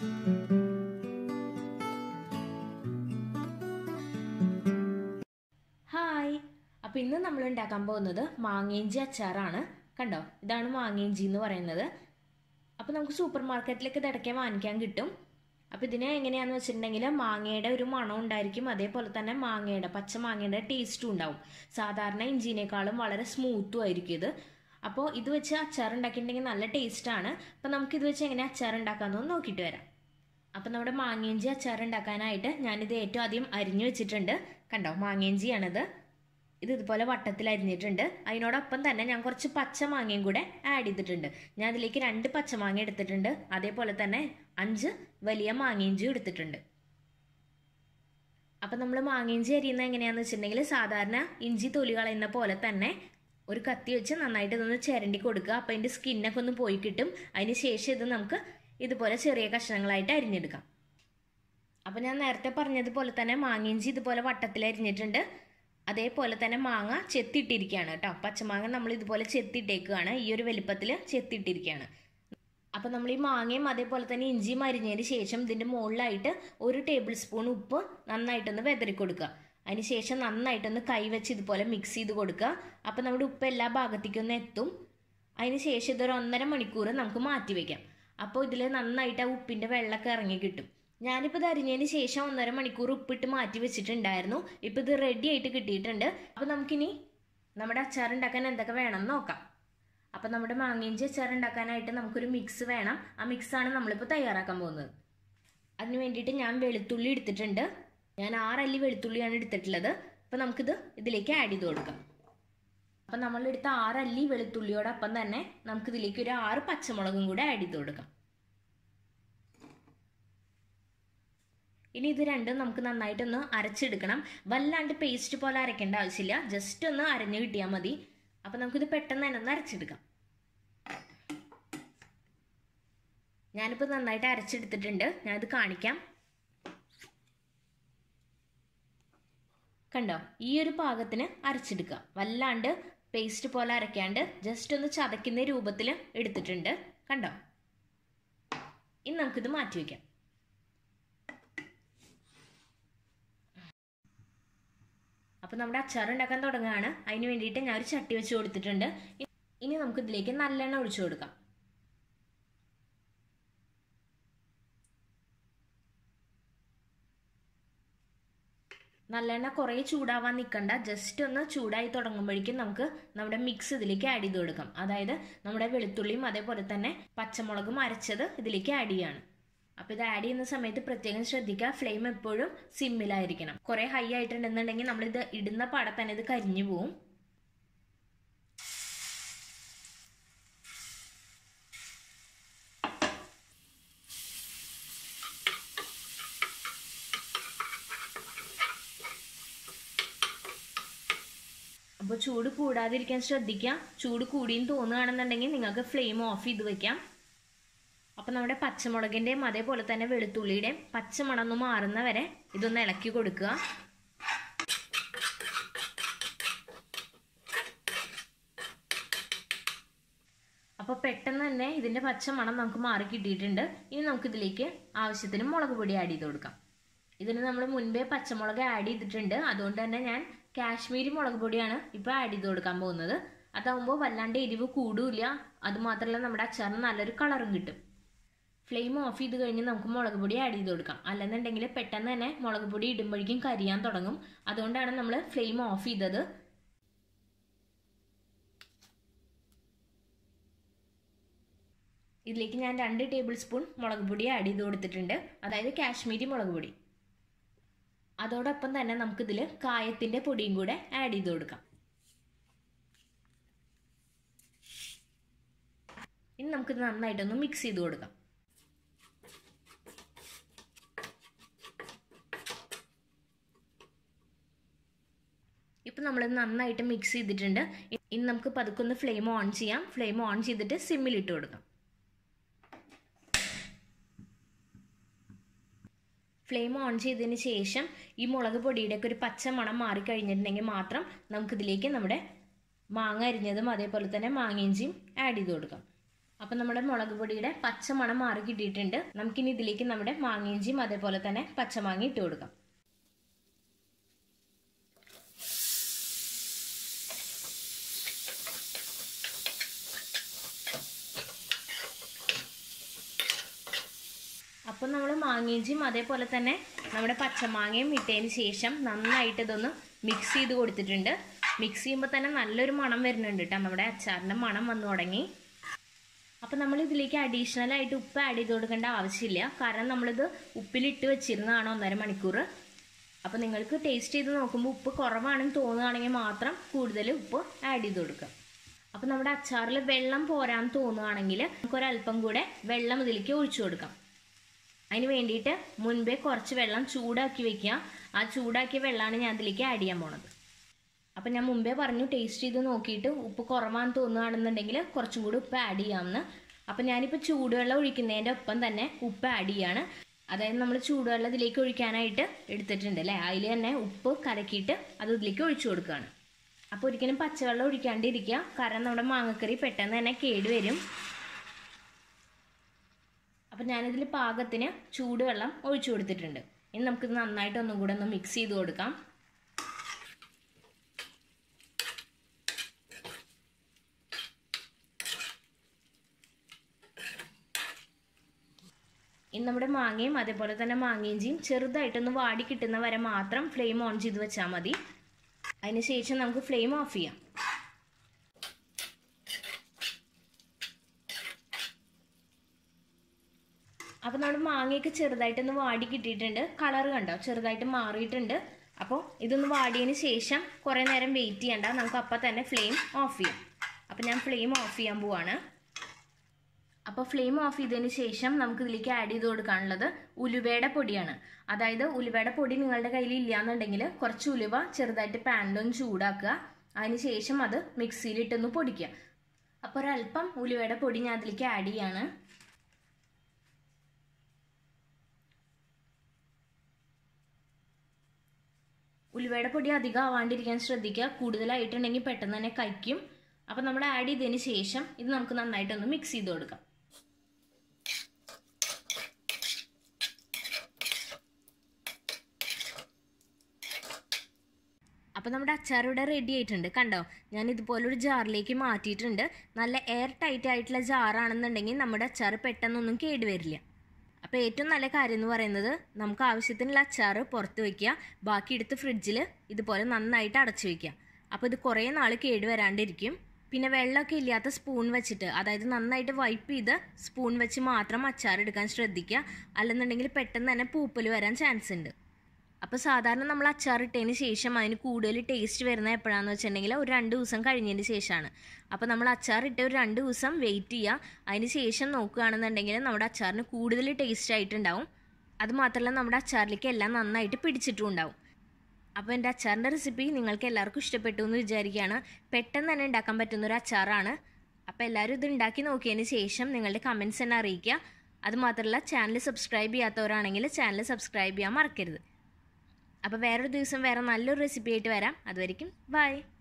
hi അപ്പോൾ ഇന്ന് നമ്മൾ ഉണ്ടാക്കാൻ പോകുന്നത് മാങ്ങേഞ്ചി അച്ചാറാണ് കണ്ടോ ഇതാണ് മാങ്ങേഞ്ചി എന്ന് പറയുന്നത് അപ്പോൾ നമുക്ക് സൂപ്പർ മാർക്കറ്റിലൊക്കെ ഇടയ്ക്ക് വാങ്ങിക്കാൻ കിട്ടും അപ്പോൾ ഇതിനെ എങ്ങനെയാണെന്ന് വെച്ചിട്ടുണ്ടെങ്കിൽ മാങ്ങയുടെ ഒരു മണം ഉണ്ടായിരിക്കും അതേപോലെ തന്നെ മാങ്ങയുടെ പച്ച മാങ്ങയുടെ ടേസ്റ്റും ഉണ്ടാവും സാധാരണ ഇഞ്ചിനേക്കാളും വളരെ സ്മൂത്തും ആയിരിക്കും ഇത് അപ്പോൾ ഇത് വെച്ച് അച്ചാർ ഉണ്ടാക്കിയിട്ടുണ്ടെങ്കിൽ നല്ല ടേസ്റ്റാണ് അപ്പോൾ നമുക്ക് ഇത് വെച്ച് എങ്ങനെ അച്ചാർ ഉണ്ടാക്കാമെന്ന് നോക്കിയിട്ട് വരാം അപ്പം നമ്മുടെ മാങ്ങേഞ്ചി അച്ചാർ ഉണ്ടാക്കാനായിട്ട് ഞാനിത് ഏറ്റവും ആദ്യം അരിഞ്ഞു വെച്ചിട്ടുണ്ട് കണ്ടോ മാങ്ങേഞ്ചിയാണിത് ഇത് ഇതുപോലെ വട്ടത്തിൽ അരിഞ്ഞിട്ടുണ്ട് അതിനോടൊപ്പം തന്നെ ഞാൻ കുറച്ച് പച്ച മാങ്ങയും കൂടെ ആഡ് ചെയ്തിട്ടുണ്ട് ഞാൻ അതിലേക്ക് രണ്ട് പച്ചമാങ്ങ എടുത്തിട്ടുണ്ട് അതേപോലെ തന്നെ അഞ്ച് വലിയ മാങ്ങേഞ്ചിയും എടുത്തിട്ടുണ്ട് അപ്പം നമ്മൾ മാങ്ങേഞ്ചി അരിയുന്നത് എങ്ങനെയാണെന്ന് വെച്ചിട്ടുണ്ടെങ്കിൽ സാധാരണ ഇഞ്ചി തൊലി കളയുന്ന പോലെ തന്നെ ഒരു കത്തി വെച്ച് നന്നായിട്ട് ഇതൊന്ന് ചിരണ്ടി കൊടുക്കുക അപ്പം അതിൻ്റെ സ്കിന്നൊക്കെ ഒന്ന് പോയി കിട്ടും അതിന് ശേഷം ഇത് നമുക്ക് ഇതുപോലെ ചെറിയ കഷ്ണങ്ങളായിട്ട് അരിഞ്ഞെടുക്കാം അപ്പം ഞാൻ നേരത്തെ പറഞ്ഞതുപോലെ തന്നെ മാങ്ങയിഞ്ചി ഇതുപോലെ വട്ടത്തിൽ അരിഞ്ഞിട്ടുണ്ട് അതേപോലെ തന്നെ മാങ്ങ ചെത്തിയിട്ടിരിക്കുകയാണ് കേട്ടോ പച്ചമാങ്ങ നമ്മൾ ഇതുപോലെ ചെത്തിയിട്ടേക്കുകയാണ് ഈ ഒരു വലിപ്പത്തിൽ ചെത്തിയിട്ടിരിക്കുകയാണ് അപ്പം നമ്മൾ ഈ മാങ്ങയും അതേപോലെ തന്നെ ഇഞ്ചിയും അരിഞ്ഞതിന് ശേഷം ഇതിൻ്റെ മുകളിലായിട്ട് ഒരു ടേബിൾ സ്പൂൺ ഉപ്പ് നന്നായിട്ടൊന്ന് വെതറി കൊടുക്കുക അതിന് ശേഷം നന്നായിട്ടൊന്ന് കൈ വെച്ച് ഇതുപോലെ മിക്സ് ചെയ്ത് കൊടുക്കുക അപ്പം നമ്മുടെ ഉപ്പ് എല്ലാ ഭാഗത്തേക്കൊന്ന് എത്തും അതിന് ശേഷം ഇതൊരു ഒന്നര മണിക്കൂർ നമുക്ക് മാറ്റി വയ്ക്കാം അപ്പോൾ ഇതിൽ നന്നായിട്ട് ആ ഉപ്പിൻ്റെ വെള്ളമൊക്കെ ഇറങ്ങി കിട്ടും ഞാനിപ്പോൾ ഇത് അരിഞ്ഞതിന് ശേഷം ഒന്നര മണിക്കൂർ ഉപ്പിട്ട് മാറ്റി വെച്ചിട്ടുണ്ടായിരുന്നു ഇപ്പോൾ ഇത് റെഡി ആയിട്ട് കിട്ടിയിട്ടുണ്ട് അപ്പോൾ നമുക്കിനി നമ്മുടെ അച്ചാർ ഉണ്ടാക്കാൻ എന്തൊക്കെ വേണമെന്ന് നോക്കാം അപ്പം നമ്മുടെ മാങ്ങയിഞ്ചി അച്ചാർ ഉണ്ടാക്കാനായിട്ട് നമുക്കൊരു മിക്സ് വേണം ആ മിക്സാണ് നമ്മളിപ്പോൾ തയ്യാറാക്കാൻ പോകുന്നത് അതിന് വേണ്ടിയിട്ട് ഞാൻ വെളുത്തുള്ളി എടുത്തിട്ടുണ്ട് ഞാൻ ആറല്ലി വെളുത്തുള്ളിയാണ് എടുത്തിട്ടുള്ളത് അപ്പം നമുക്കിത് ഇതിലേക്ക് ആഡ് ചെയ്ത് കൊടുക്കാം അപ്പം നമ്മളെടുത്ത ആറല്ലി വെളുത്തുള്ളിയോടൊപ്പം തന്നെ നമുക്കിതിലേക്ക് ഒരു ആറ് പച്ചമുളകും കൂടെ ആഡ് ചെയ്ത് കൊടുക്കാം ഇനി ഇത് രണ്ടും നമുക്ക് നന്നായിട്ടൊന്ന് അരച്ചെടുക്കണം വല്ലാണ്ട് പേസ്റ്റ് പോലെ അരയ്ക്കേണ്ട ആവശ്യമില്ല ജസ്റ്റ് ഒന്ന് അരഞ്ഞു കിട്ടിയാൽ മതി അപ്പം നമുക്കിത് പെട്ടെന്ന് തന്നെ ഒന്ന് അരച്ചെടുക്കാം ഞാനിപ്പോൾ നന്നായിട്ട് അരച്ചെടുത്തിട്ടുണ്ട് ഞാനിത് കാണിക്കാം കണ്ടോ ഈ ഒരു പാകത്തിന് അരച്ചെടുക്കുക വല്ലാണ്ട് പേസ്റ്റ് പോലെ അരയ്ക്കാണ്ട് ജസ്റ്റ് ഒന്ന് ചതയ്ക്കുന്ന രൂപത്തിൽ എടുത്തിട്ടുണ്ട് കണ്ടോ ഇനി നമുക്കിത് മാറ്റി വയ്ക്കാം അപ്പം നമ്മുടെ അച്ചാർ ഉണ്ടാക്കാൻ തുടങ്ങുകയാണ് അതിന് വേണ്ടിയിട്ട് ഞാൻ ഒരു ചട്ടി വെച്ച് കൊടുത്തിട്ടുണ്ട് ഇനി നമുക്ക് ഇതിലേക്ക് നല്ലെണ്ണ ഒഴിച്ചു കൊടുക്കാം നല്ലെണ്ണ കുറേ ചൂടാവാൻ നിൽക്കണ്ട ജസ്റ്റ് ഒന്ന് ചൂടായി തുടങ്ങുമ്പോഴേക്കും നമുക്ക് നമ്മുടെ മിക്സ് ഇതിലേക്ക് ആഡ് ചെയ്ത് കൊടുക്കാം അതായത് നമ്മുടെ വെളുത്തുള്ളിയും അതേപോലെ തന്നെ പച്ചമുളകും അരച്ചത് ഇതിലേക്ക് ആഡ് ചെയ്യാണ് അപ്പോൾ ഇത് ആഡ് ചെയ്യുന്ന സമയത്ത് പ്രത്യേകം ശ്രദ്ധിക്കുക ഫ്ലെയിം എപ്പോഴും സിമ്മിലായിരിക്കണം കുറേ ഹൈ ആയിട്ടുണ്ടെന്നുണ്ടെങ്കിൽ നമ്മളിത് ഇടുന്ന പാടെ തന്നെ ഇത് കരിഞ്ഞു പോവും അപ്പോൾ ചൂട് കൂടാതിരിക്കാൻ ശ്രദ്ധിക്കുക ചൂട് കൂടിയും തോന്നുകയാണെന്നുണ്ടെങ്കിൽ നിങ്ങൾക്ക് ഫ്ലെയിം ഓഫ് ചെയ്ത് വെക്കാം അപ്പം നമ്മുടെ പച്ചമുളകിൻ്റെയും അതേപോലെ തന്നെ വെളുത്തുള്ളിയുടെയും പച്ചമണം ഒന്ന് മാറുന്ന വരെ ഇതൊന്ന് ഇളക്കി കൊടുക്കുക അപ്പോൾ പെട്ടെന്ന് തന്നെ ഇതിൻ്റെ പച്ചമണം നമുക്ക് മാറി കിട്ടിയിട്ടുണ്ട് ഇനി നമുക്കിതിലേക്ക് ആവശ്യത്തിന് മുളക് പൊടി ആഡ് ചെയ്ത് കൊടുക്കാം ഇതിന് നമ്മൾ മുൻപേ പച്ചമുളക് ആഡ് ചെയ്തിട്ടുണ്ട് അതുകൊണ്ട് തന്നെ ഞാൻ കാശ്മീരി മുളക് പൊടിയാണ് ഇപ്പോൾ ആഡ് ചെയ്ത് കൊടുക്കാൻ പോകുന്നത് അതാവുമ്പോൾ വല്ലാണ്ട് എരിവ് കൂടില്ല അതുമാത്രമല്ല നമ്മുടെ അച്ചാറിന് നല്ലൊരു കളറും കിട്ടും ഫ്ലെയിം ഓഫ് ചെയ്ത് കഴിഞ്ഞ് നമുക്ക് മുളക് പൊടി ആഡ് ചെയ്ത് കൊടുക്കാം അല്ലെന്നുണ്ടെങ്കിൽ പെട്ടെന്ന് തന്നെ മുളക് പൊടി ഇടുമ്പോഴേക്കും കരിയാൻ തുടങ്ങും അതുകൊണ്ടാണ് നമ്മൾ ഫ്ലെയിം ഓഫ് ചെയ്തത് ഇതിലേക്ക് ഞാൻ രണ്ട് ടേബിൾ സ്പൂൺ മുളക് പൊടി ആഡ് ചെയ്ത് കൊടുത്തിട്ടുണ്ട് അതായത് കാശ്മീരി മുളക് പൊടി അതോടൊപ്പം തന്നെ നമുക്കിതിൽ കായത്തിൻ്റെ പൊടിയും കൂടെ ആഡ് ചെയ്ത് കൊടുക്കാം ഇനി നമുക്കിത് നന്നായിട്ടൊന്ന് മിക്സ് ചെയ്ത് കൊടുക്കാം ഇപ്പം നമ്മൾ നന്നായിട്ട് മിക്സ് ചെയ്തിട്ടുണ്ട് ഇനി നമുക്ക് പതുക്കൊന്ന് ഫ്ലെയിം ഓൺ ചെയ്യാം ഫ്ലെയിം ഓൺ ചെയ്തിട്ട് സിമ്മിലിട്ട് കൊടുക്കാം ഫ്ലെയിം ഓൺ ചെയ്തതിന് ശേഷം ഈ മുളക് പൊടിയുടെയൊക്കെ ഒരു പച്ച മണം മാറിക്കഴിഞ്ഞിട്ടുണ്ടെങ്കിൽ മാത്രം നമുക്കിതിലേക്ക് നമ്മുടെ മാങ്ങ അരിഞ്ഞതും അതേപോലെ തന്നെ മാങ്ങയിഞ്ചിയും ആഡ് ചെയ്ത് കൊടുക്കാം അപ്പം നമ്മുടെ മുളക് പൊടിയുടെ പച്ചമണം മാറി കിട്ടിയിട്ടുണ്ട് നമുക്കിനി ഇതിലേക്ക് നമ്മുടെ മാങ്ങയിഞ്ചിയും അതേപോലെ തന്നെ പച്ചമാങ്ങ ഇട്ട് കൊടുക്കാം അപ്പം നമ്മൾ മാങ്ങയിഞ്ചിയും അതേപോലെ തന്നെ നമ്മുടെ പച്ചമാങ്ങയും ഇട്ടതിന് ശേഷം നന്നായിട്ട് ഇതൊന്ന് മിക്സ് ചെയ്ത് കൊടുത്തിട്ടുണ്ട് മിക്സ് ചെയ്യുമ്പോൾ തന്നെ നല്ലൊരു മണം വരുന്നുണ്ട് കേട്ടോ നമ്മുടെ അച്ചാറിൻ്റെ മണം വന്നു തുടങ്ങി അപ്പം നമ്മൾ ഇതിലേക്ക് അഡീഷണൽ ആയിട്ട് ഉപ്പ് ആഡ് ചെയ്ത് കൊടുക്കേണ്ട ആവശ്യമില്ല കാരണം നമ്മളിത് ഉപ്പിലിട്ട് വെച്ചിരുന്നതാണ് ഒന്നര മണിക്കൂർ അപ്പം നിങ്ങൾക്ക് ടേസ്റ്റ് ചെയ്ത് നോക്കുമ്പോൾ ഉപ്പ് കുറവാണെന്ന് തോന്നുകയാണെങ്കിൽ മാത്രം കൂടുതൽ ഉപ്പ് ആഡ് ചെയ്ത് കൊടുക്കുക അപ്പം നമ്മുടെ അച്ചാറിൽ വെള്ളം പോരാന്ന് തോന്നുകയാണെങ്കിൽ നമുക്കൊരല്പം കൂടെ വെള്ളം ഇതിലേക്ക് ഒഴിച്ചു കൊടുക്കാം അതിന് വേണ്ടിയിട്ട് മുൻപേ കുറച്ച് വെള്ളം ചൂടാക്കി വെക്കുക ആ ചൂടാക്കിയ വെള്ളമാണ് ഞാൻ അതിലേക്ക് ആഡ് ചെയ്യാൻ പോണത് അപ്പം ഞാൻ മുമ്പേ പറഞ്ഞു ടേസ്റ്റ് ചെയ്ത് നോക്കിയിട്ട് ഉപ്പ് കുറവാന്ന് തോന്നുകയാണെന്നുണ്ടെങ്കിൽ കുറച്ചും കൂടി ഉപ്പ് ആഡ് ചെയ്യാമെന്ന് അപ്പം ഞാനിപ്പോൾ ചൂടുവെള്ളം ഒഴിക്കുന്നതിൻ്റെ ഒപ്പം തന്നെ ഉപ്പ് ആഡ് ചെയ്യാണ് അതായത് നമ്മൾ ചൂടുവെള്ളം ഇതിലേക്ക് ഒഴിക്കാനായിട്ട് എടുത്തിട്ടുണ്ട് അല്ലേ അതിൽ തന്നെ ഉപ്പ് കലക്കിയിട്ട് അത് ഇതിലേക്ക് ഒഴിച്ചു കൊടുക്കുകയാണ് അപ്പോൾ ഒരിക്കലും പച്ചവെള്ളം ഒഴിക്കാണ്ടിരിക്കുക കാരണം നമ്മുടെ മാങ്ങക്കറി പെട്ടെന്ന് തന്നെ കേടുവരും അപ്പം ഞാനിതിൽ പാകത്തിന് ചൂടുവെള്ളം ഒഴിച്ചു കൊടുത്തിട്ടുണ്ട് ഇനി നമുക്കിത് നന്നായിട്ട് ഒന്നും കൂടെ ഒന്ന് മിക്സ് ചെയ്ത് കൊടുക്കാം ഇനി നമ്മുടെ മാങ്ങയും അതേപോലെ തന്നെ മാങ്ങയിഞ്ചിയും ചെറുതായിട്ടൊന്ന് വാടി കിട്ടുന്ന വരെ മാത്രം ഫ്ലെയിം ഓൺ ചെയ്ത് വെച്ചാൽ മതി അതിന് ശേഷം നമുക്ക് ഫ്ലെയിം ഓഫ് ചെയ്യാം അപ്പോൾ നമ്മുടെ മാങ്ങയൊക്കെ ചെറുതായിട്ടൊന്ന് വാടി കിട്ടിയിട്ടുണ്ട് കളർ കണ്ടോ ചെറുതായിട്ട് മാറിയിട്ടുണ്ട് അപ്പോൾ ഇതൊന്ന് വാടിയതിന് ശേഷം കുറേ നേരം വെയിറ്റ് ചെയ്യണ്ട നമുക്ക് അപ്പം തന്നെ ഫ്ലെയിം ഓഫ് ചെയ്യാം അപ്പോൾ ഞാൻ ഫ്ലെയിം ഓഫ് ചെയ്യാൻ പോവാണ് അപ്പോൾ ഫ്ലെയിം ഓഫ് ചെയ്തതിന് ശേഷം നമുക്ക് ഇതിലേക്ക് ആഡ് ചെയ്ത് കൊടുക്കാനുള്ളത് ഉലുവയുടെ പൊടിയാണ് അതായത് ഉലുവയുടെ പൊടി നിങ്ങളുടെ കയ്യിൽ ഇല്ലയെന്നുണ്ടെങ്കിൽ കുറച്ച് ഉലുവ ചെറുതായിട്ട് പാനിലൊന്ന് ചൂടാക്കുക അതിന് ശേഷം അത് മിക്സിയിലിട്ടൊന്ന് പൊടിക്കുക അപ്പോൾ ഒരല്പം ഉലുവയുടെ പൊടി ഞാൻ അതിലേക്ക് ആഡ് ചെയ്യാണ് ഉലുവയുടെ പൊടി അധികം ആവാണ്ടിരിക്കാൻ ശ്രദ്ധിക്കുക കൂടുതലായിട്ടുണ്ടെങ്കിൽ പെട്ടെന്ന് തന്നെ കഴിക്കും അപ്പം നമ്മൾ ആഡ് ചെയ്തതിന് ശേഷം ഇത് നമുക്ക് നന്നായിട്ടൊന്ന് മിക്സ് ചെയ്ത് കൊടുക്കാം അപ്പോൾ നമ്മുടെ അച്ചാർ ഇവിടെ റെഡി ആയിട്ടുണ്ട് കണ്ടോ ഞാൻ ഇതുപോലൊരു ജാറിലേക്ക് മാറ്റിയിട്ടുണ്ട് നല്ല എയർ ടൈറ്റ് ആയിട്ടുള്ള ജാറാണെന്നുണ്ടെങ്കിൽ നമ്മുടെ അച്ചാർ പെട്ടെന്നൊന്നും കേടുവരില്ല അപ്പോൾ ഏറ്റവും നല്ല കാര്യം എന്ന് പറയുന്നത് നമുക്ക് ആവശ്യത്തിനുള്ള അച്ചാർ പുറത്ത് വയ്ക്കുക ബാക്കി എടുത്ത് ഫ്രിഡ്ജിൽ ഇതുപോലെ നന്നായിട്ട് അടച്ചു വയ്ക്കുക അപ്പോൾ ഇത് കുറേ നാൾ കേടുവരാണ്ടിരിക്കും പിന്നെ വെള്ളമൊക്കെ ഇല്ലാത്ത സ്പൂൺ വെച്ചിട്ട് അതായത് നന്നായിട്ട് വൈപ്പ് ചെയ്ത് സ്പൂൺ വെച്ച് മാത്രം അച്ചാർ എടുക്കാൻ ശ്രദ്ധിക്കുക അല്ലെന്നുണ്ടെങ്കിൽ പെട്ടെന്ന് തന്നെ പൂപ്പൽ വരാൻ ചാൻസ് ഉണ്ട് അപ്പോൾ സാധാരണ നമ്മൾ അച്ചാർ ഇട്ടതിന് ശേഷം അതിന് കൂടുതൽ ടേസ്റ്റ് വരുന്നത് എപ്പോഴാണെന്ന് വെച്ചിട്ടുണ്ടെങ്കിൽ ഒരു രണ്ട് ദിവസം കഴിഞ്ഞതിന് ശേഷമാണ് അപ്പോൾ നമ്മൾ അച്ചാർ ഇട്ട് ഒരു രണ്ട് ദിവസം വെയിറ്റ് ചെയ്യുക അതിന് ശേഷം നോക്കുകയാണെന്നുണ്ടെങ്കിൽ നമ്മുടെ അച്ചാറിന് കൂടുതൽ ടേസ്റ്റ് ആയിട്ടുണ്ടാവും അത് മാത്രമല്ല നമ്മുടെ അച്ചാറിലേക്ക് എല്ലാം നന്നായിട്ട് പിടിച്ചിട്ടും ഉണ്ടാവും അപ്പോൾ എൻ്റെ അച്ചാറിൻ്റെ റെസിപ്പി നിങ്ങൾക്ക് എല്ലാവർക്കും ഇഷ്ടപ്പെട്ടു എന്ന് വിചാരിക്കുകയാണ് പെട്ടെന്ന് തന്നെ ഉണ്ടാക്കാൻ പറ്റുന്ന ഒരു അച്ചാറാണ് അപ്പോൾ എല്ലാവരും ഇത് ഉണ്ടാക്കി നോക്കിയതിന് ശേഷം നിങ്ങളുടെ കമൻസ് എന്നെ അറിയിക്കുക അത് മാത്രമല്ല ചാനൽ സബ്സ്ക്രൈബ് ചെയ്യാത്തവരാണെങ്കിൽ ചാനൽ സബ്സ്ക്രൈബ് ചെയ്യാൻ മറക്കരുത് അപ്പോൾ വേറൊരു ദിവസം വേറെ നല്ലൊരു റെസിപ്പി ആയിട്ട് വരാം അതുവരെയും ബൈ